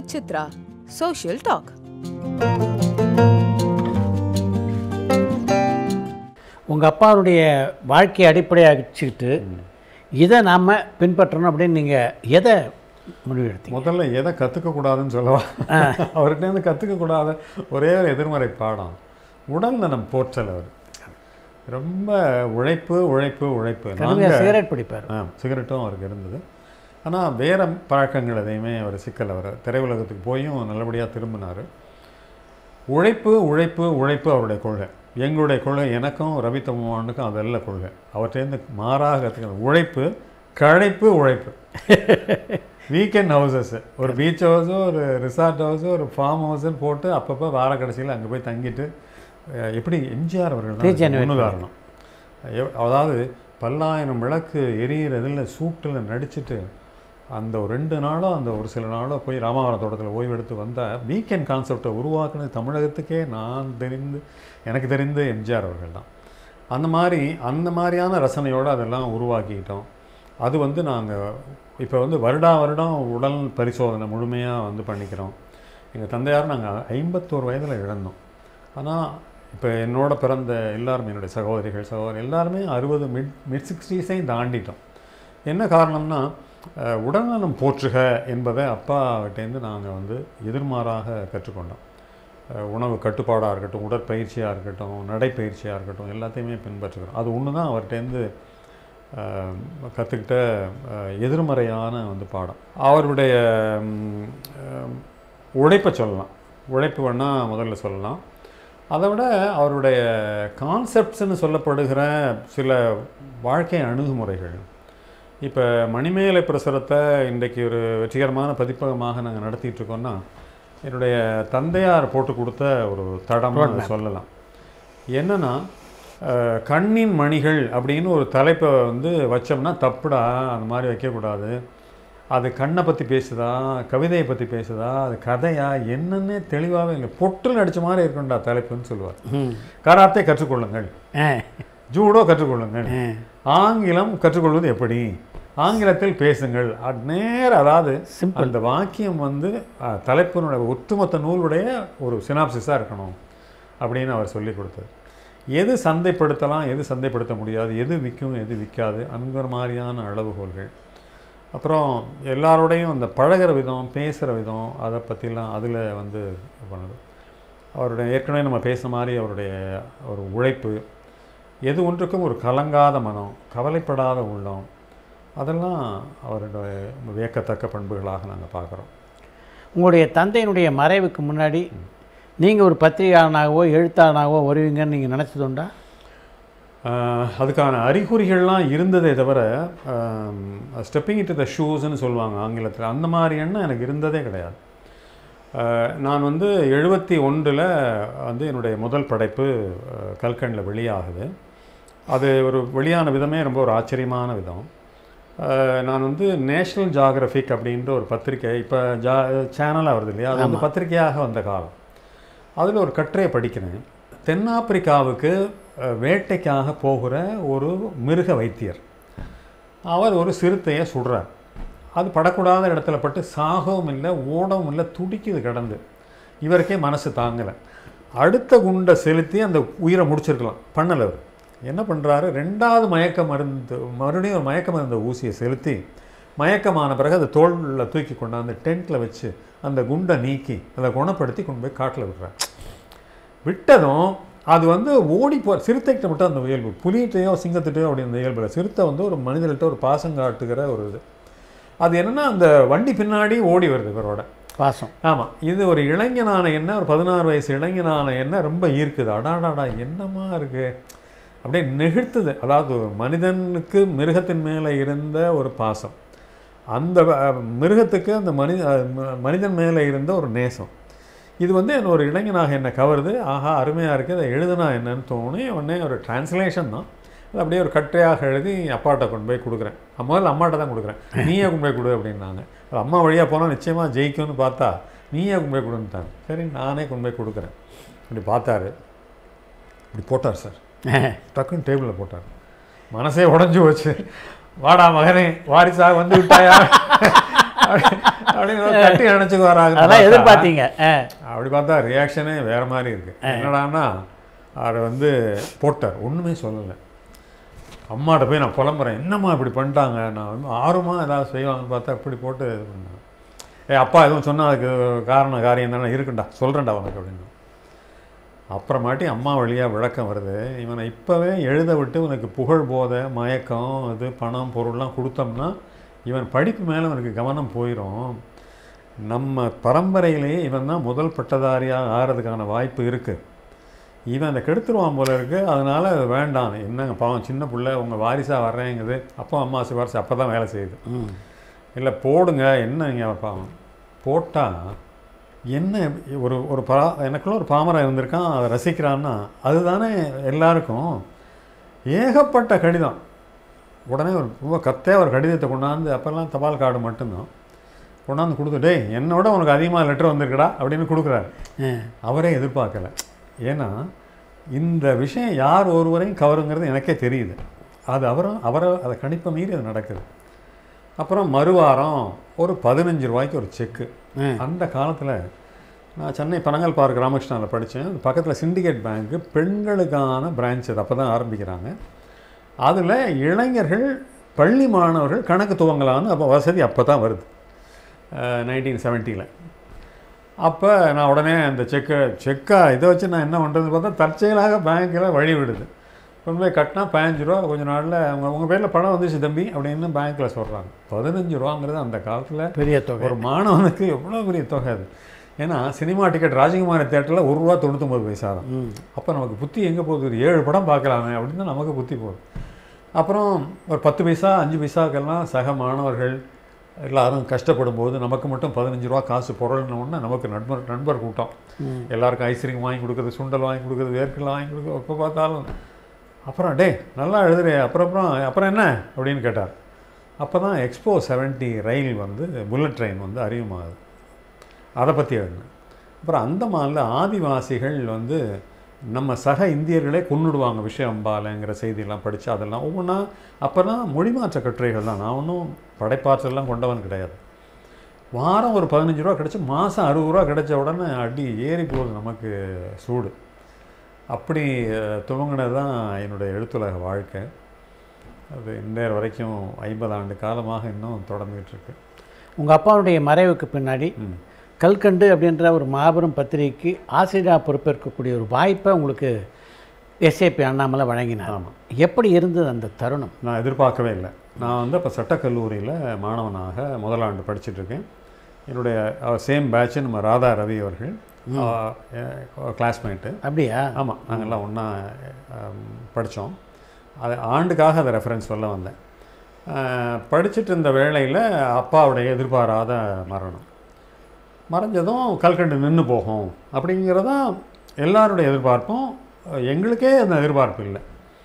with Chitra. Social Talk. உங்கள் அப்பாவுடைய வாழ்க்கையை அடிப்படையாக வச்சுக்கிட்டு இதை நாம் பின்பற்றணும் அப்படின்னு நீங்கள் எதை முடிவெடுத்தீங்க முதல்ல எதை கற்றுக்கக்கூடாதுன்னு சொல்லவா அவர்கிட்டேருந்து கற்றுக்கக்கூடாத ஒரே ஒரு எதிர்மறை பாடம் உடல் நலம் போற்றல் அவர் ரொம்ப உழைப்பு உழைப்பு உழைப்பு கடுமையாக நாங்க- சிகரெட் பிடிப்பார் ஆ சிகரெட்டும் அவருக்கு இருந்தது ஆனால் வேற பழக்கங்கள் எதையுமே அவர் சிக்கல் அவர் திரையுலகத்துக்கு போயும் நல்லபடியாக திரும்பினார் உழைப்பு உழைப்பு உழைப்பு அவருடைய கொள்கை எங்களுடைய கொள்கை எனக்கும் ரவி தம்மானுக்கும் அதல்ல கொள்கை அவர்கிட்டேருந்து மாறாக கற்றுக்கணும் உழைப்பு கழைப்பு உழைப்பு வீக்கெண்ட் ஹவுசஸ் ஒரு பீச் ஹவுஸோ ஒரு ரிசார்ட் ஹவுஸோ ஒரு ஃபார்ம் ஹவுஸ்ன்னு போட்டு அப்பப்போ வார கடைசியில் அங்கே போய் தங்கிட்டு அஹ், எப்படி எம்ஜிஆர் அவர்கள் Please தான் generate முன்னுதாரணம் எவ்- அதாவது பல்லாயிரம் விளக்கு எரியிறதில் சூட்டில் நடிச்சிட்டு அந்த ஒரு ரெண்டு நாளோ அந்த ஒரு சில நாளோ போய் ராமாவரம் தோட்டத்தில் ஓய்வெடுத்து வந்த வீக்கெண்ட் கான்செப்டை உருவாக்குனது தமிழகத்துக்கே நான் தெரிந்து எனக்கு தெரிந்து எம்ஜிஆர் அவர்கள் தான் அந்த மாதிரி அந்த மாதிரியான ரசனையோடு அதெல்லாம் உருவாக்கிக்கிட்டோம் அது வந்து நாங்கள் இப்போ வந்து வருடா வருடம் உடல் பரிசோதனை முழுமையாக வந்து பண்ணிக்கிறோம் எங்கள் தந்தையார் நாங்கள் ஐம்பத்தோரு வயதில் இழந்தோம் ஆனால் இப்போ என்னோட பிறந்த எல்லாருமே என்னுடைய சகோதரிகள் சகோதரி எல்லாருமே அறுபது மிட் மிட் சிக்ஸ்டீஸையும் தாண்டிட்டோம் என்ன காரணம்னா அஹ், உடல்நலம் போற்றுக என்பதை அப்பாகிட்டேருந்து நாங்கள் வந்து எதிர்மாறாக கற்றுக்கொண்டோம் அஹ், உணவு கட்டுப்பாடாக இருக்கட்டும் உடற்பயிற்சியாக இருக்கட்டும் நடைப்பயிற்சியாக இருக்கட்டும் எல்லாத்தையுமே பின்பற்றுகிறோம் அது ஒன்று தான் அவர்கிட்டேருந்து கற்றுக்கிட்ட எதிர்மறையான வந்து பாடம் அவருடைய ம், அஹ், உழைப்பை சொல்லலாம் உழைப்பு வேணால் முதல்ல சொல்லலாம் அதை விட அவருடைய கான்செப்ட்ஸ்னு சொல்லப்படுகிற சில வாழ்க்கை அணுகுமுறைகள் இப்போ மணிமேலை பிரசுரத்தை இன்றைக்கு ஒரு வெற்றிகரமான பதிப்பகமாக நாங்கள் நடத்திட்டு இருக்கோம்னா என்னுடைய தந்தையார் போட்டு கொடுத்த ஒரு தடம்னு சொல்லலாம் என்னன்னா அஹ், கண்ணின் மணிகள் அப்படின்னு ஒரு தலைப்பை வந்து வச்சோம்னா தப்புடா அந்த மாதிரி வைக்கக்கூடாது அது கண்ணை பற்றி பேசுதா கவிதையை பற்றி பேசுதா அது கதையா என்னன்னே தெளிவாகவே இல்லை பொட்டில் அடிச்ச மாதிரி இருக்கும்டா தலைப்புன்னு சொல்லுவார் ம் கராத்தே கற்றுக்கொள்ளுங்கள் ஆ ஜூடோ கற்றுக்கொள்ளுங்கள் ஆ. ஆங்கிலம் கற்றுக்கொள்வது எப்படி ஆங்கிலத்தில் பேசுங்கள் அது நேர அதாவது Simple. அந்த வாக்கியம் வந்து அஹ், தலைப்பினுடைய ஒட்டுமொத்த நூலுடைய ஒரு சினாப்சிஸாக இருக்கணும் அப்படின்னு அவர் சொல்லி கொடுத்தார் எது சந்தைப்படுத்தலாம் எது சந்தைப்படுத்த முடியாது எது விற்கும் எது விற்காது அந்த மாதிரியான அளவுகோல்கள் அப்புறம் எல்லாரோடையும் அந்த பழகுற விதம் பேசுகிற விதம் அதை பற்றிலாம் அதில் வந்து பண்ணுது அவருடைய ஏற்கனவே நம்ம பேசுன மாதிரி அவருடைய ஒரு உழைப்பு எது ஒன்றுக்கும் ஒரு கலங்காத மனம் கவலைப்படாத உள்ளம் அதெல்லாம் அவருடைய வியக்கத்தக்க பண்புகளாக நாங்கள் பார்க்குறோம் உங்களுடைய தந்தையினுடைய மறைவுக்கு முன்னாடி நீங்கள் ஒரு பத்திரிகையாளனாகவோ எழுத்தாளனாகவோ வருவீங்கன்னு நீங்கள் நினச்சதுண்டா ஆஹ் அதுக்கான அறிகுறிகள்லாம் இருந்ததே தவிர ஸ்டெப்பிங் இட்டு த ஷூஸ்ன்னு சொல்லுவாங்க ஆங்கிலத்தில் அந்த மாதிரி எண்ணம் எனக்கு இருந்ததே கிடையாது ஆஹ் நான் வந்து எழுபத்தி ஒன்றில் வந்து என்னுடைய முதல் படைப்பு ஆஹ் கல்கண்டில் வெளியாகுது அது ஒரு வெளியான விதமே ரொம்ப ஒரு ஆச்சரியமான விதம் ஆஹ் நான் வந்து நேஷ்னல் ஜாகிரபிக் அப்படின்ற ஒரு பத்திரிக்கை இப்போ ஜா சேனலாக வருது இல்லையா அது வந்து பத்திரிக்கையாக வந்த காலம் அதில் ஒரு கட்டுரையை படிக்கிறேன் தென்னாப்பிரிக்காவுக்கு அஹ், வேட்டைக்காக போகிற ஒரு மிருக வைத்தியர் அவர் ஒரு சிறுத்தையை சுடுறார் அது படக்கூடாத இடத்துல பட்டு சாகவும் இல்லை ஓடவும் இல்லை துடிக்குது கடந்து இவருக்கே மனசு தாங்கலை அடுத்த குண்டை செலுத்தி அந்த உயிரை முடிச்சிருக்கலாம் பண்ணலை அவர் என்ன பண்ணுறாரு ரெண்டாவது மயக்க மருந்து மறுபடியும் ஒரு மயக்க மருந்து ஊசியை செலுத்தி மயக்கமான பிறகு அதை தோளில் தூக்கி கொண்டாந்து டென்ட்டில் வச்சு அந்த குண்டை நீக்கி அதை குணப்படுத்தி கொண்டு போய் காட்டில் விடுறார் விட்டதும் அது வந்து ஓடி போ சிறுத்தைகிட்ட மட்டும் அந்த இயல்பு புலிகிட்டையோ சிங்கத்திட்டையோ அப்படி அந்த இயல்பு இல்லை சிறுத்தை வந்து ஒரு மனிதர்கிட்ட ஒரு பாசம் காட்டுகிற ஒரு இது அது என்னன்னா அந்த வண்டி பின்னாடி ஓடி வருது இவரோட பாசம் ஆமாம் இது ஒரு இளைஞனான என்ன ஒரு பதினாறு வயசு இளைஞனான என்ன ரொம்ப ஈர்க்குது அடாடாடா என்னமா இருக்கு அப்படியே நெகிழ்த்துது அதாவது ஒரு மனிதனுக்கு மிருகத்தின் மேலே இருந்த ஒரு பாசம் அந்த அஹ், மிருகத்துக்கு அந்த மனித அஹ், ம- மனிதன் மேலே இருந்த ஒரு நேசம் இது வந்து என்ன ஒரு இளைஞனாக என்னை கவருது ஆஹா அருமையாக இருக்குது அதை எழுதுனா என்னன்னு தோணி உடனே ஒரு டிரான்ஸ்லேஷன் தான் அது அப்படியே ஒரு கட்டையாக எழுதி அப்பாட்ட கொண்டு போய் கொடுக்குறேன் முதல்ல அம்மாட்ட தான் கொடுக்குறேன் நீயே கொண்டு போய் கொடு அப்படின்னாங்க அது அம்மா வழியாக போனால் நிச்சயமாக ஜெயிக்கும்னு பார்த்தா நீயே கொண்டு போய் கொடுன்ட்டாங்க சரி நானே கொண்டு போய் கொடுக்குறேன் இப்படி பார்த்தாரு இப்படி போட்டார் சார் டக்குன்னு டேபிளில் போட்டார் மனசே உடஞ்சி போச்சு வாடா மகனே வாரிசாக வந்து விட்டாயா அப்படின்னு கட்டி அணைச்சுக்கு வராங்க அதெல்லாம் எதிர்பார்த்தீங்க ஆ அப்படி பார்த்தா ரியாக்ஷனே வேற மாதிரி இருக்கு என்னடான்னா அவர் வந்து போட்டார் ஒன்றுமே சொல்லலை அம்மாட்ட போய் நான் புலம்புறேன் என்னம்மா இப்படி பண்ணிட்டாங்க நான் வந்து ஆர்வமா ஏதாவது செய்வாங்கன்னு பார்த்தா இப்படி போட்டு இது பண்ணாங்க ஏ அப்பா எதுவும் சொன்னா அதுக்கு காரணம் காரியம் தானே இருக்குண்டா சொல்கிறேன்டா உனக்கு அப்படின்னு அப்புறமாட்டி அம்மா வழியாக விளக்கம் வருது இவனை இப்போவே எழுத விட்டு உனக்கு புகழ் போதை மயக்கம் இது பணம் பொருள்லாம் கொடுத்தோம்னா இவன் படிப்பு மேலே அவனுக்கு கவனம் போயிடும் நம்ம பரம்பரையிலேயே இவன் தான் முதல் பட்டதாரியாக ஆகிறதுக்கான வாய்ப்பு இருக்குது இவன் அதை கெடுத்துருவான் போல இருக்கு அதனால அது வேண்டாம் என்னங்க பாவம் சின்ன பிள்ளை உங்கள் வாரிசாக வர்றேங்குது அப்பா அம்மா சிவாரிசு அப்போ தான் வேலை செய்யுது ம் இல்லை போடுங்க என்ன நீங்கள் பாவம் போட்டால் என்ன ஒரு ஒரு பா எனக்குள்ள ஒரு பாமரன் இருந்திருக்கான் அதை ரசிக்கிறான்னா அதுதானே எல்லாருக்கும் ஏகப்பட்ட கடிதம் உடனே ஒரு ரொம்ப கத்தே ஒரு கடிதத்தை கொண்டாந்து அப்போல்லாம் தபால் கார்டு மட்டும்தான் கொண்டாந்து கொடுத்து டேய் என்னோட உனக்கு அதிகமாக லெட்டர் வந்திருக்குடா அப்படின்னு கொடுக்குறாரு ஆ அவரே எதிர்பார்க்கல ஏன்னா இந்த விஷயம் யார் ஒருவரையும் கவருங்கிறது எனக்கே தெரியுது அது அவரும் அவரை அதை கணிப்பை மீறி அது நடக்குது அப்புறம் மறுவாரம் ஒரு பதினஞ்சு ரூபாய்க்கு ஒரு செக்கு ஆ. அந்த காலத்தில் நான் சென்னை பனங்கல் பார்க் ராமகிருஷ்ணாவில் படித்தேன் பக்கத்தில் சிண்டிகேட் பேங்க்கு பெண்களுக்கான பிரான்ச் அது அப்போ தான் ஆரம்பிக்கிறாங்க அதில் இளைஞர்கள் பள்ளி மாணவர்கள் கணக்கு துவங்கலான்னு அப்போ வசதி அப்போ தான் வருது நைன்டீன் செவன்ட்டியில் அப்போ நான் உடனே அந்த செக்கை செக்கா இதை வச்சு நான் என்ன பண்ணுறது பார்த்தா தற்செயலாக பேங்க்கில் வழி விடுது கொண்டு போய் கட்டினா பதினஞ்சு ரூபா கொஞ்ச நாளில் அவங்க உங்கள் பேரில் பணம் வந்துச்சு தம்பி அப்படின்னு பேங்க்கில் சொல்கிறாங்க பதினஞ்சு ரூபாங்கிறது அந்த காலத்தில் பெரிய தொகை ஒரு மாணவனுக்கு எவ்வளோ பெரிய தொகை அது ஏன்னா சினிமா டிக்கெட் ராஜகுமாரி தேட்டரில் ஒரு ரூபா தொண்ணூத்தொம்பது பைசா தான் ம் அப்போ நமக்கு புத்தி எங்கே போகுது ஒரு ஏழு படம் பார்க்கலாமே அப்படின்னு தான் நமக்கு புத்தி போகுது அப்புறம் ஒரு பத்து பைசா அஞ்சு பைசாக்கெல்லாம் சக மாணவர்கள் எல்லாரும் கஷ்டப்படும் போது நமக்கு மட்டும் பதினஞ்சு ரூபா காசு பொருள்னு நமக்கு நண்பர் நண்பர் கூட்டம் ம் எல்லாருக்கும் ஐஸ்கிரீம் வாங்கி கொடுக்குறது சுண்டல் வாங்கி கொடுக்குறது வேர்க்கடலை வாங்கி கொடுக்குறது எப்போ பார்த்தாலும் அப்புறம் டே நல்லா எழுதுறே அப்புறம் அப்புறம் அப்புறம் என்ன அப்படின்னு கேட்டார் அப்போ தான் எக்ஸ்போ செவன்ட்டி ரயில் வந்து புல்லட் ட்ரெயின் வந்து அறிமுகமாகுது அதை பற்றி எழுதினேன் அப்புறம் அந்தமானில் ஆதிவாசிகள் வந்து நம்ம சக இந்தியர்களே கொன்னுடுவாங்க விஷயம்பாலைங்கிற செய்தியெல்லாம் படித்து அதெல்லாம் ஒவ்வொன்றா அப்போல்லாம் மொழிமாற்ற கட்டுரைகள் தான் நான் ஒன்றும் படைப்பாற்றல்லாம் கொண்டவன் கிடையாது வாரம் ஒரு பதினஞ்சு ரூபா கிடச்சி மாதம் அறுபது ரூபா கிடைச்ச உடனே அடி ஏறி போகுது நமக்கு சூடு அப்படி அஹ், துவங்கினது தான் என்னுடைய எழுத்துலக வாழ்க்கை அது இன்றைய வரைக்கும் ஐம்பது ஆண்டு காலமாக இன்னும் தொடர்ந்துகிட்டு இருக்கு உங்கள் அப்பாவுடைய மறைவுக்கு பின்னாடி ம். கல்கண்டு அப்படின்ற ஒரு மாபெரும் பத்திரிகைக்கு ஆசிரியராக பொறுப்பேற்கக்கூடிய ஒரு வாய்ப்பை உங்களுக்கு எஸ்ஏபி அண்ணாமலை வழங்கினார் ஆமாம் எப்படி இருந்தது அந்த தருணம் நான் எதிர்பார்க்கவே இல்லை நான் வந்து அப்போ சட்டக்கல்லூரியில் மாணவனாக முதலாண்டு படிச்சுட்டு இருக்கேன் என்னுடைய சேம் பேட்ச் நம்ம ராதா ரவி அவர்கள் கிளாஸ்மேட்டு அப்படியா ஆமாம் நாங்கள்லாம் ஒன்றா படித்தோம் அது ஆண்டுக்காக அதை ரெஃபரன்ஸ் சொல்ல வந்தேன் அஹ், படிச்சிட்டு இருந்த வேளையில் அப்பாவுடைய எதிர்பாராத மரணம் மறைஞ்சதும் கல்கண்டு நின்று போகும் அப்படிங்கிறதான் எல்லாருடைய எதிர்பார்ப்பும் எங்களுக்கே அந்த எதிர்பார்ப்பு இல்லை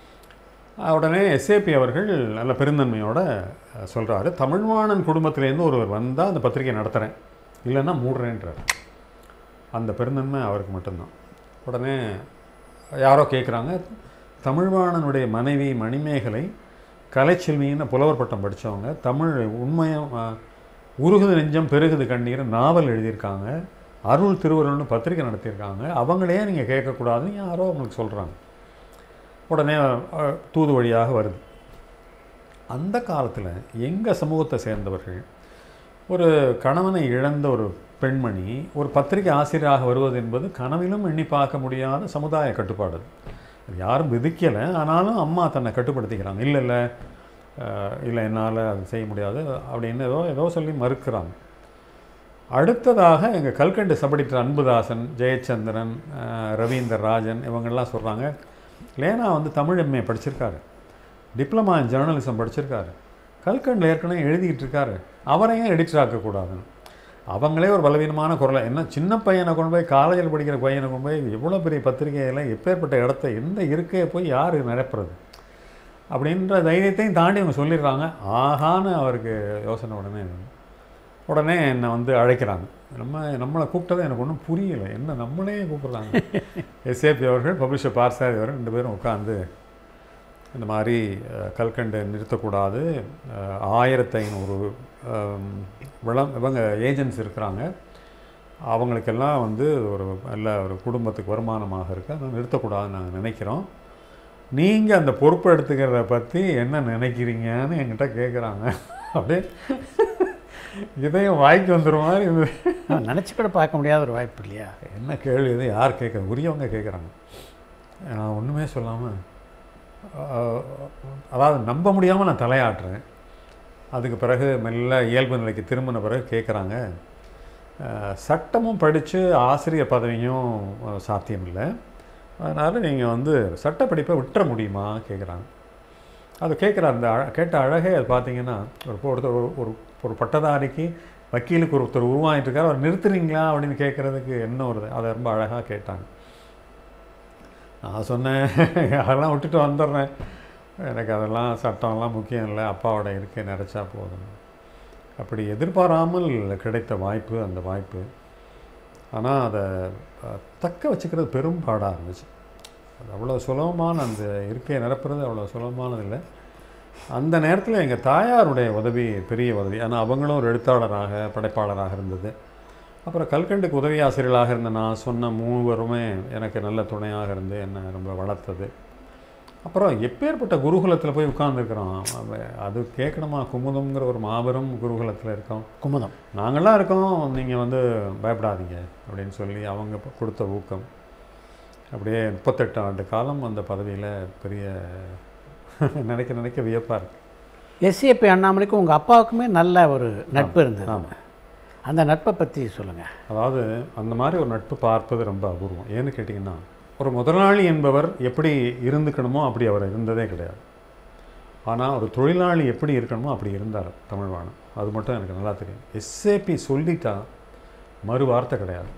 அஹ், உடனே எஸ்ஏபி அவர்கள் நல்ல பெருந்தன்மையோட சொல்கிறாரு தமிழ்வாணன் குடும்பத்திலேருந்து ஒருவர் வந்தால் அந்த பத்திரிகை நடத்துகிறேன் இல்லைன்னா மூடுறேன்றார் அந்த பெருந்தன்மை அவருக்கு மட்டும்தான் உடனே யாரோ கேட்குறாங்க தமிழ்வாணனுடைய மனைவி மணிமேகலை கலைச்செல்வின்னு புலவர் பட்டம் படித்தவங்க தமிழ் உண்மையம் அஹ், உருகுது நெஞ்சம் பெருகுது கண்ணீர் நாவல் எழுதியிருக்காங்க அருள் திருவருள்னு பத்திரிக்கை நடத்தியிருக்காங்க அவங்களே நீங்கள் கேட்கக்கூடாதுன்னு யாரோ அவங்களுக்கு சொல்கிறாங்க உடனே அஹ், தூது வழியாக வருது அந்த காலத்தில் எங்கள் சமூகத்தை சேர்ந்தவர்கள் ஒரு கணவனை இழந்த ஒரு பெண்மணி ஒரு பத்திரிகை ஆசிரியராக வருவது என்பது கனவிலும் எண்ணி பார்க்க முடியாத சமுதாய கட்டுப்பாடு அது. அது யாரும் விதிக்கலை ஆனாலும் அம்மா தன்னை கட்டுப்படுத்திக்கிறாங்க இல்லை இல்லை அஹ், இல்லை என்னால் அது செய்ய முடியாது அப்படின்னு ஏதோ ஏதோ சொல்லி மறுக்கிறாங்க அடுத்ததாக எங்கள் கல்கண்டு சபடிட்டர் அன்புதாசன் ஜெயச்சந்திரன் அஹ், ரவீந்தர் ராஜன் இவங்கெல்லாம் சொல்கிறாங்க லேனா வந்து தமிழ் எம்ஏ படிச்சிருக்காரு டிப்ளமா இன் ஜேர்னலிசம் படிச்சிருக்காரு கல்கண்டில் ஏற்கனவே எழுதிக்கிட்டு இருக்காரு அவரையும் எடிட்டர் ஆக்கக்கூடாதுன்னு அவங்களே ஒரு பலவீனமான குரலை என்ன சின்ன பையனை கொண்டு போய் காலேஜில் படிக்கிற பையனை கொண்டு போய் எவ்வளோ பெரிய பத்திரிகையில் எப்பேற்பட்ட இடத்த எந்த இருக்கையை போய் யார் நிரப்புறது அப்படின்ற தைரியத்தையும் தாண்டி அவங்க சொல்லிடுறாங்க ஆகான்னு அவருக்கு யோசனை உடனே உடனே என்னை வந்து அழைக்கிறாங்க நம்ம நம்மளை கூப்பிட்டது எனக்கு ஒன்றும் புரியலை என்ன நம்மளே கூப்பிட்றாங்க எஸ்ஏபி அவர்கள் பப்ளிஷர் பார்சாதி அவர்கள் ரெண்டு பேரும் உட்காந்து இந்த மாதிரி அஹ், கல்கண்டு நிறுத்தக்கூடாது அஹ், ஆயிரத்தி ஐநூறு விளம் இவங்க ஏஜென்ட்ஸ் இருக்கிறாங்க அவங்களுக்கெல்லாம் வந்து ஒரு நல்ல ஒரு குடும்பத்துக்கு வருமானமாக இருக்குது அதை நிறுத்தக்கூடாதுன்னு நாங்கள் நினைக்கிறோம் நீங்கள் அந்த பொறுப்பு எடுத்துக்கிறத பற்றி என்ன நினைக்கிறீங்கன்னு என்கிட்ட கேட்குறாங்க அப்படியே இதையும் வாய்க்கு வந்துடுற மாதிரி இருந்தது நினச்சி கூட பார்க்க முடியாத ஒரு வாய்ப்பு இல்லையா என்ன கேள்வி இது யார் கேட்க உரியவங்க கேட்குறாங்க நான் ஒன்றுமே சொல்லாமல் அதாவது நம்ப முடியாமல் நான் தலையாட்டுறேன் அதுக்கு பிறகு மெல்ல இயல்பு நிலைக்கு திரும்பின பிறகு கேட்குறாங்க அஹ், சட்டமும் படித்து ஆசிரியர் பதவியும் அஹ், சாத்தியம் இல்லை அதனால் நீங்கள் வந்து சட்ட படிப்பை விட்டுற முடியுமா கேட்குறாங்க அது கேட்குற அந்த அழ கேட்ட அழகே அது பார்த்தீங்கன்னா ஒரு ஒருத்தர் ஒரு- ஒரு ஒரு பட்டதாரிக்கு வக்கீலுக்கு ஒருத்தர் உருவாகிட்டு இருக்காரு அவர் நிறுத்துறீங்களா அப்படின்னு கேட்குறதுக்கு என்ன ஒரு அதை ரொம்ப அழகாக கேட்டாங்க நான் சொன்னேன் அதெல்லாம் விட்டுட்டு வந்துடுறேன் எனக்கு அதெல்லாம் சட்டம்லாம் முக்கியம் இல்லை அப்பாவோட இருக்கை நினச்சா போதும் அப்படி எதிர்பாராமல் கிடைத்த வாய்ப்பு அந்த வாய்ப்பு ஆனால் அதை அஹ், தக்க வச்சுக்கிறது பெரும் பாடாக இருந்துச்சு அது அவ்வளோ சுலபமான அந்த இருக்கையை நிரப்புறது அவ்வளோ சுலபமானது இல்லை அந்த நேரத்தில் எங்கள் தாயாருடைய உதவி பெரிய உதவி ஆனால் அவங்களும் ஒரு எழுத்தாளராக படைப்பாளராக இருந்தது அப்புறம் கல்கண்டுக்கு உதவி ஆசிரியர்களாக இருந்த நான் சொன்ன மூவருமே எனக்கு நல்ல துணையாக இருந்து என்னை ரொம்ப வளர்த்தது அப்புறம் எப்பேற்பட்ட குருகுலத்தில் போய் உட்கார்ந்துருக்குறோம் அது கேட்கணுமா குமுதம்ங்கிற ஒரு மாபெரும் குருகுலத்தில் இருக்கோம் குமுதம் நாங்கள்லாம் இருக்கோம் நீங்கள் வந்து பயப்படாதீங்க அப்படின்னு சொல்லி அவங்க ப- கொடுத்த ஊக்கம் அப்படியே முப்பத்தெட்டு ஆண்டு காலம் அந்த பதவியில் பெரிய நினைக்க நினைக்க வியப்பாக இருக்கு எஸ்ஏபி அண்ணாமலைக்கும் உங்கள் அப்பாவுக்குமே நல்ல ஒரு நட்பு இருந்தது ஆமாம் அந்த நட்பை பற்றி சொல்லுங்கள் அதாவது அந்த மாதிரி ஒரு நட்பு பார்ப்பது ரொம்ப அபூர்வம் ஏன்னு கேட்டிங்கன்னா ஒரு முதலாளி என்பவர் எப்படி இருந்துக்கணுமோ அப்படி அவர் இருந்ததே கிடையாது ஆனால் ஒரு தொழிலாளி எப்படி இருக்கணுமோ அப்படி இருந்தார் தமிழ்வாணன் அது மட்டும் எனக்கு நல்லா தெரியும் எஸ்ஏபி சொல்லிட்டா மறு வார்த்தை கிடையாது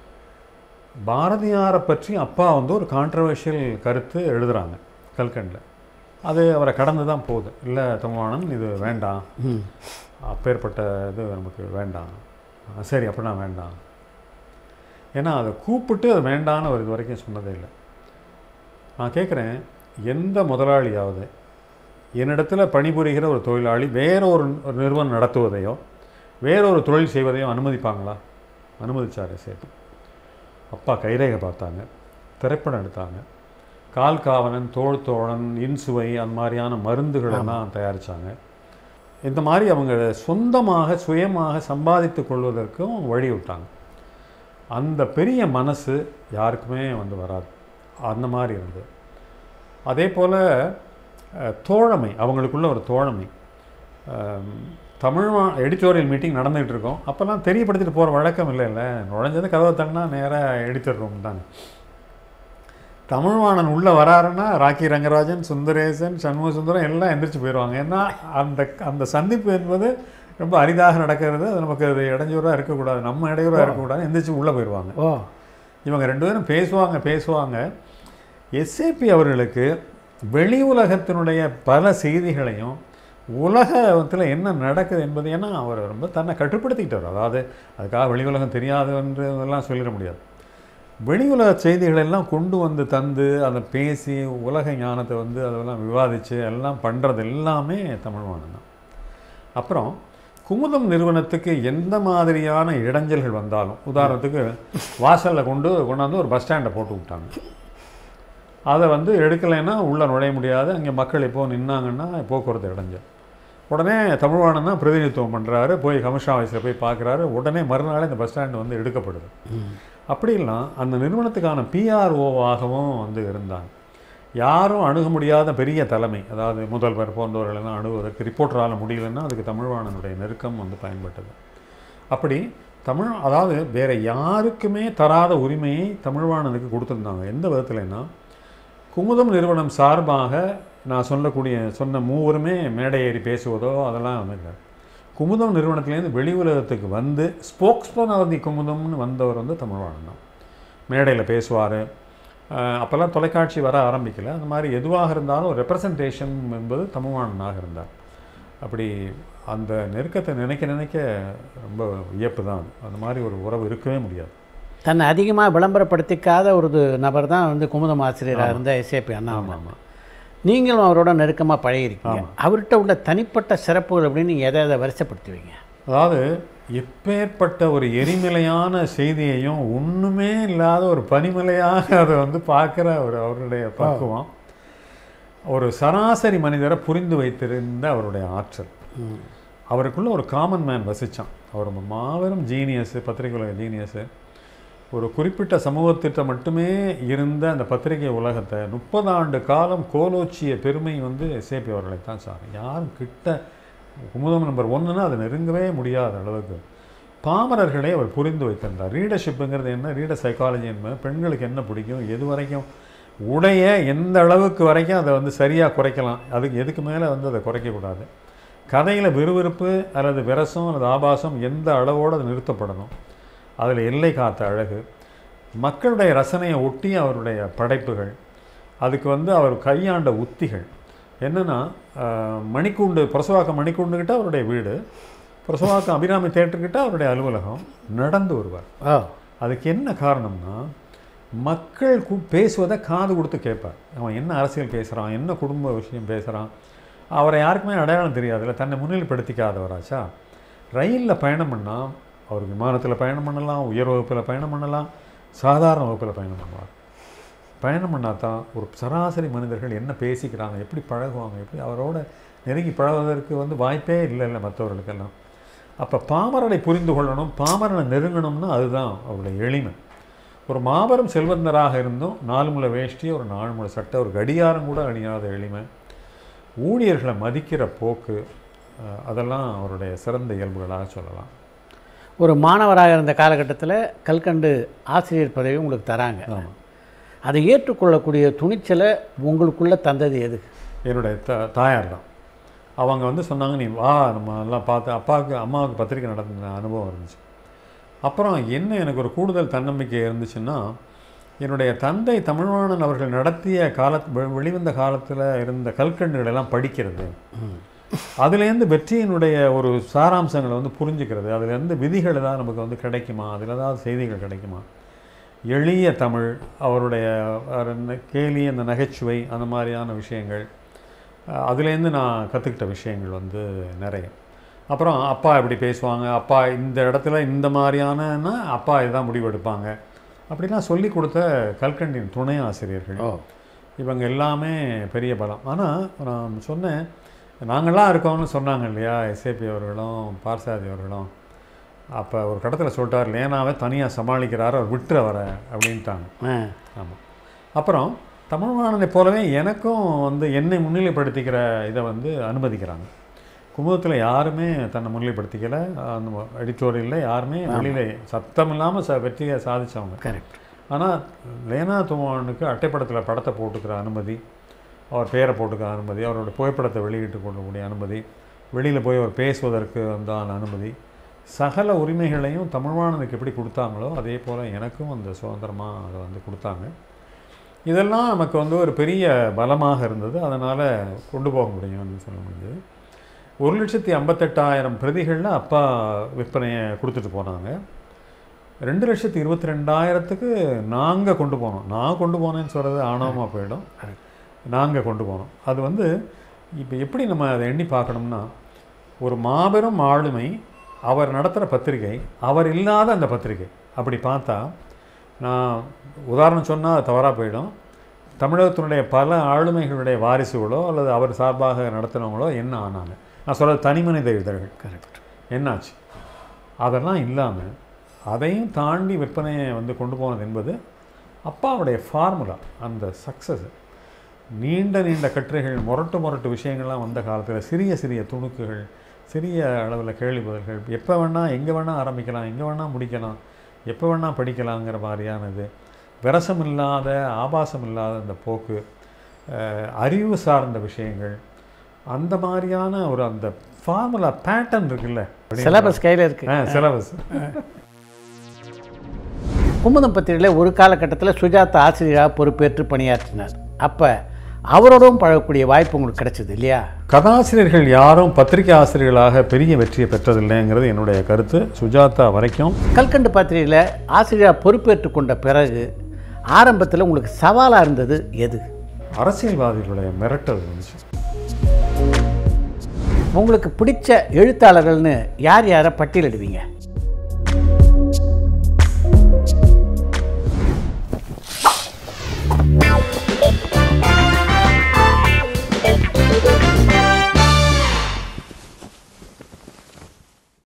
பாரதியாரை பற்றி அப்பா வந்து ஒரு கான்ட்ரவர்ஷியல் கருத்து எழுதுகிறாங்க கல்கண்டில் அது அவரை கடந்து தான் போகுது இல்லை தமிழ்வாணன் இது வேண்டாம் ம் அப்பேற்பட்ட இது நமக்கு வேண்டாம் அஹ் சரி அப்படின்னா வேண்டாம் ஏன்னா அதை கூப்பிட்டு அது வேண்டான்னு அவர் இது வரைக்கும் சொன்னதே இல்லை நான் கேட்குறேன் எந்த முதலாளியாவது என்னிடத்துல பணிபுரிகிற ஒரு தொழிலாளி வேற ஒரு ஒரு நிறுவனம் நடத்துவதையோ வேற ஒரு தொழில் செய்வதையோ அனுமதிப்பாங்களா அனுமதிச்சாரு சரி அப்பா கைரேகை பார்த்தாங்க திரைப்படம் எடுத்தாங்க கால் காவலன் தோள் தோழன் இன்சுவை அந்த மாதிரியான மருந்துகள் எல்லாம் தயாரித்தாங்க இந்த மாதிரி அவங்க சொந்தமாக சுயமாக சம்பாதித்து கொள்வதற்கும் வழி விட்டாங்க அந்த பெரிய மனசு யாருக்குமே வந்து வராது அந்த மாதிரி இருந்தது அதே போல் அஹ், தோழமை அவங்களுக்குள்ள ஒரு தோழமை அஹ், தமிழ் எடிட்டோரியல் மீட்டிங் நடந்துகிட்டு இருக்கோம் அப்போல்லாம் தெரியப்படுத்திட்டு போகிற வழக்கம் இல்லை இல்லை நுழைஞ்சது கதவை தட்டினா நேராக எடிட்டர் ரூம் தானே தமிழ்வாணன் உள்ளே வராருன்னா ராக்கி ரங்கராஜன் சுந்தரேசன் சண்முக சுந்தரம் எல்லாம் எந்திரிச்சு போயிடுவாங்க ஏன்னா அந்த அந்த சந்திப்பு என்பது ரொம்ப அரிதாக நடக்கிறது அது நமக்கு அது இடைஞ்சூறாக இருக்கக்கூடாது நம்ம இடையூறாக இருக்கக்கூடாது எந்திரிச்சு உள்ளே போயிடுவாங்க ஓ இவங்க ரெண்டு பேரும் பேசுவாங்க பேசுவாங்க எஸ்ஏபி அவர்களுக்கு வெளி உலகத்தினுடைய பல செய்திகளையும் உலகத்தில் என்ன நடக்குது என்பது ஏன்னா அவர் ரொம்ப தன்னை கட்டுப்படுத்திக்கிட்டார் அதாவது அதுக்காக வெளி உலகம் தெரியாதுன்றதெல்லாம் சொல்லிட முடியாது வெளி உலக செய்திகளை எல்லாம் கொண்டு வந்து தந்து அதை பேசி உலக ஞானத்தை வந்து அதெல்லாம் விவாதித்து எல்லாம் பண்ணுறது எல்லாமே தமிழ்வாணன் தான் அப்புறம் குமுதம் நிறுவனத்துக்கு எந்த மாதிரியான இடைஞ்சல்கள் வந்தாலும் உதாரணத்துக்கு வாசலில் கொண்டு கொண்டாந்து ஒரு பஸ் ஸ்டாண்டை போட்டு விட்டாங்க அதை வந்து எடுக்கலைன்னா உள்ளே நுழைய முடியாது அங்கே மக்கள் எப்போ நின்னாங்கன்னா போக்குவரத்து இடைஞ்சல் உடனே தமிழ்வாணன் தான் பிரதிநிதித்துவம் பண்ணுறாரு போய் கமிஷன் ஆஃபீஸில் போய் பார்க்குறாரு உடனே மறுநாள் இந்த பஸ் ஸ்டாண்டு வந்து எடுக்கப்படுது அப்படிலாம் அந்த நிறுவனத்துக்கான பிஆர்ஓவாகவும் வந்து இருந்தாங்க யாரும் அணுக முடியாத பெரிய தலைமை அதாவது முதல்வர் போன்றவர்களெல்லாம் அணுகுவதற்கு ரிப்போர்ட்டரால் முடியலன்னா அதுக்கு தமிழ்வாணனுடைய நெருக்கம் வந்து பயன்பட்டது அப்படி தமிழ் அதாவது வேற யாருக்குமே தராத உரிமையை தமிழ்வாணனுக்கு கொடுத்துருந்தாங்க எந்த விதத்துலன்னா குமுதம் நிறுவனம் சார்பாக நான் சொல்லக்கூடிய சொன்ன மூவருமே மேடை ஏறி பேசுவதோ அதெல்லாம் வந்து இல்லை குமுதம் நிறுவனத்திலேருந்து வெளி உலகத்துக்கு வந்து ஸ்போக்ஸ்மேன் ஆஃப் தி குமுதம்னு வந்தவர் வந்து தமிழ்வாணன் தான் மேடையில் பேசுவார் அப்போல்லாம் தொலைக்காட்சி வர ஆரம்பிக்கல அந்த மாதிரி எதுவாக இருந்தாலும் ரெப்ரசன்டேஷன் என்பது தமிழ்வாணனாக இருந்தார் அப்படி அந்த நெருக்கத்தை நினைக்க நினைக்க ரொம்ப வியப்பு தான் அது. அந்த மாதிரி ஒரு உறவு இருக்கவே முடியாது தன்னை அதிகமாக விளம்பரப்படுத்திக்காத ஒரு இது நபர் தான் வந்து குமுதம் ஆசிரியராக இருந்த எஸ்ஏபி அண்ணாமலை ஆமாம் ஆமாம் நீங்களும் அவரோட நெருக்கமாக பழகிருக்கீங்க அவர்கிட்ட உள்ள தனிப்பட்ட சிறப்புகள் அப்படின்னு நீங்கள் எதை எதை வரிசைப்படுத்துவீங்க அதாவது எப்பேற்பட்ட ஒரு எரிமலையான செய்தியையும் ஒன்றுமே இல்லாத ஒரு பனிமலையாக அதை வந்து பார்க்குற ஒரு அவருடைய பக்குவம் ஒரு சராசரி மனிதரை புரிந்து வைத்திருந்த அவருடைய ஆற்றல் அவருக்குள்ள ஒரு காமன் மேன் வசிச்சான் அவர் ஒரு மாபெரும் ஜீனியஸு பத்திரிகை உலக ஜீனியஸு ஒரு குறிப்பிட்ட சமூகத்திட்ட மட்டுமே இருந்த அந்த பத்திரிகை உலகத்தை முப்பது ஆண்டு காலம் கோலோச்சிய பெருமை வந்து எஸ்ஏபி அவர்களை தான் சார் யாரும் கிட்ட குமுதம் நம்பர் ஒன்றுனா அதை நெருங்கவே முடியாத அளவுக்கு பாமரர்களை அவர் புரிந்து வைத்திருந்தார் ரீடர்ஷிப்புங்கிறது என்ன ரீடர் சைக்காலஜி என்பது பெண்களுக்கு என்ன பிடிக்கும் எது வரைக்கும் உடைய எந்த அளவுக்கு வரைக்கும் அதை வந்து சரியாக குறைக்கலாம் அதுக்கு எதுக்கு மேலே வந்து அதை குறைக்கக்கூடாது கதையில் விறுவிறுப்பு அல்லது விரசம் அல்லது ஆபாசம் எந்த அளவோடு அது நிறுத்தப்படணும் அதில் எல்லை காத்த அழகு மக்களுடைய ரசனையை ஒட்டி அவருடைய படைப்புகள் அதுக்கு வந்து அவர் கையாண்ட உத்திகள் என்னென்னா மணிக்கூண்டு பிரசவாக்கம் மணிக்கூண்டுக்கிட்ட அவருடைய வீடு பிரசவாக்கம் அபிராமி தேட்டர்கிட்ட அவருடைய அலுவலகம் நடந்து வருவார் ஓ அதுக்கு என்ன காரணம்னா மக்கள் கு பேசுவதை காது கொடுத்து கேட்பார் அவன் என்ன அரசியல் பேசுகிறான் என்ன குடும்ப விஷயம் பேசுகிறான் அவரை யாருக்குமே அடையாளம் தெரியாதுல்ல தன்னை முன்னிலைப்படுத்திக்காதவராச்சா ரயிலில் பயணம் பண்ணால் அவர் விமானத்தில் பயணம் பண்ணலாம் உயர் வகுப்பில் பயணம் பண்ணலாம் சாதாரண வகுப்பில் பயணம் பண்ணுவார் பயணம் பண்ணால் தான் ஒரு சராசரி மனிதர்கள் என்ன பேசிக்கிறாங்க எப்படி பழகுவாங்க எப்படி அவரோட நெருங்கி பழகுவதற்கு வந்து வாய்ப்பே இல்லை இல்லை மற்றவர்களுக்கெல்லாம் அப்போ பாமரனை புரிந்து கொள்ளணும் பாமரனை நெருங்கணும்னா அதுதான் அவருடைய எளிமை ஒரு மாபெரும் செல்வந்தராக இருந்தும் நாலு முளை வேஷ்டி ஒரு நாலு முளை சட்டை ஒரு கடியாரம் கூட அணியாத எளிமை ஊழியர்களை மதிக்கிற போக்கு அஹ், அதெல்லாம் அவருடைய சிறந்த இயல்புகளாக சொல்லலாம் ஒரு மாணவராக இருந்த காலகட்டத்தில் கல்கண்டு ஆசிரியர் பதவி உங்களுக்கு தராங்க ஆமாம் அதை ஏற்றுக்கொள்ளக்கூடிய துணிச்சலை உங்களுக்குள்ளே தந்தது எது என்னுடைய த தாயார் தான் அவங்க வந்து சொன்னாங்க நீ வா நம்ம எல்லாம் பார்த்து அப்பாவுக்கு அம்மாவுக்கு பத்திரிக்கை நடந்த அனுபவம் இருந்துச்சு அப்புறம் என்ன எனக்கு ஒரு கூடுதல் தன்னம்பிக்கை இருந்துச்சுன்னா என்னுடைய தந்தை தமிழ்வாணன் அவர்கள் நடத்திய கால வெ- வெளிவந்த காலத்தில் இருந்த கல்கண்டுகள் எல்லாம் படிக்கிறது அதுலேருந்து வெற்றியினுடைய ஒரு சாராம்சங்களை வந்து புரிஞ்சுக்கிறது அதுலேருந்து விதிகள் ஏதாவது நமக்கு வந்து கிடைக்குமா அதில் ஏதாவது செய்திகள் கிடைக்குமா எளிய தமிழ் அவருடைய அவர் இந்த கேலி அந்த நகைச்சுவை அந்த மாதிரியான விஷயங்கள் அஹ் அதுலேருந்து நான் கற்றுக்கிட்ட விஷயங்கள் வந்து நிறைய அப்புறம் அப்பா இப்படி பேசுவாங்க அப்பா இந்த இடத்துல இந்த மாதிரியானன்னா அப்பா இதுதான் முடிவெடுப்பாங்க அப்படிலாம் சொல்லி கொடுத்த கல்கண்டின் துணை ஆசிரியர்கள் ஓ இவங்க எல்லாமே பெரிய பலம் ஆனால் நான் சொன்னேன் நாங்கள்லாம் இருக்கோம்னு சொன்னாங்க இல்லையா எஸ்ஏபி அவர்களும் பார்சாதி அவர்களும் அப்போ ஒரு கடத்தில் சொல்லிட்டார் லேனாவே தனியாக சமாளிக்கிறார் அவர் விட்டுற வர அப்படின்ட்டாங்க ஆ ஆமாம் அப்புறம் தமிழ்வாணனை போலவே எனக்கும் வந்து என்னை முன்னிலைப்படுத்திக்கிற இதை வந்து அனுமதிக்கிறாங்க குமுதத்தில் யாருமே தன்னை முன்னிலைப்படுத்திக்கல அந்த எடிட்டோரியலில் யாருமே வெளியில சத்தம் இல்லாமல் ச வெற்றியை சாதிச்சவங்க கரெக்ட் ஆனால் லேனா துமானுக்கு அட்டைப்படத்தில் படத்தை போட்டுக்கிற அனுமதி அவர் பேரை போட்டுக்கிற அனுமதி அவரோட புகைப்படத்தை வெளியிட்டு கொள்ளக்கூடிய அனுமதி வெளியில் போய் அவர் பேசுவதற்கு வந்தான அனுமதி சகல உரிமைகளையும் தமிழ்வாணனுக்கு எப்படி கொடுத்தாங்களோ அதே போல் எனக்கும் அந்த சுதந்திரமாக அதை வந்து கொடுத்தாங்க இதெல்லாம் நமக்கு வந்து ஒரு பெரிய பலமாக இருந்தது அதனால் கொண்டு போக முடியும்னு சொல்ல முடியுது ஒரு லட்சத்தி ஐம்பத்தெட்டாயிரம் பிரதிகளில் அப்பா விற்பனையை கொடுத்துட்டு போனாங்க ரெண்டு லட்சத்தி இருபத்தி ரெண்டாயிரத்துக்கு நாங்கள் கொண்டு போனோம் நான் கொண்டு போனேன்னு சொல்கிறது ஆணவமாக போயிடும் நாங்கள் கொண்டு போனோம் அது வந்து இப்போ எப்படி நம்ம அதை எண்ணி பார்க்கணும்னா ஒரு மாபெரும் ஆளுமை அவர் நடத்துகிற பத்திரிகை அவர் இல்லாத அந்த பத்திரிகை அப்படி பார்த்தா நான் உதாரணம் சொன்னால் தவறாக போயிடும் தமிழகத்தினுடைய பல ஆளுமைகளுடைய வாரிசுகளோ அல்லது அவர் சார்பாக நடத்துனவங்களோ என்ன ஆனாங்க நான் சொல்கிறது தனிமனித இதழ்கள் கரெக்ட் என்னாச்சு அதெல்லாம் இல்லாமல் அதையும் தாண்டி விற்பனையை வந்து கொண்டு போனது என்பது அப்பாவுடைய ஃபார்முலா அந்த சக்ஸஸ் நீண்ட நீண்ட கட்டுரைகள் முரட்டு முரட்டு விஷயங்கள்லாம் வந்த காலத்தில் சிறிய சிறிய துணுக்குகள் சிறிய அளவில் கேள்வி பதில்கள் எப்போ வேணால் எங்கே வேணால் ஆரம்பிக்கலாம் எங்கே வேணால் முடிக்கலாம் எப்போ வேணால் படிக்கலாங்கிற மாதிரியானது விரசம் இல்லாத ஆபாசம் இல்லாத அந்த போக்கு அஹ், அறிவு சார்ந்த விஷயங்கள் அந்த மாதிரியான ஒரு அந்த ஃபார்முலா பேட்டர்ன் இருக்குல்ல சிலபஸ் கையில் இருக்கு சிலபஸ் குமுதம் பத்திரிகையில் ஒரு காலகட்டத்தில் சுஜாதா ஆசிரியராக பொறுப்பேற்று பணியாற்றினார் அப்போ அவரோடவும் பழகக்கூடிய வாய்ப்பு உங்களுக்கு கிடைச்சது இல்லையா கதாசிரியர்கள் யாரும் பத்திரிகை ஆசிரியர்களாக பெரிய வெற்றியை பெற்றதில்லைங்கிறது என்னுடைய கருத்து சுஜாதா வரைக்கும் கல்கண்டு பத்திரிகையில் ஆசிரியராக பொறுப்பேற்று கொண்ட பிறகு ஆரம்பத்தில் உங்களுக்கு சவாலாக இருந்தது எது அரசியல்வாதிகளுடைய மிரட்டல் வந்துச்சு உங்களுக்கு பிடிச்ச எழுத்தாளர்கள்னு யார் யாரை பட்டியலிடுவீங்க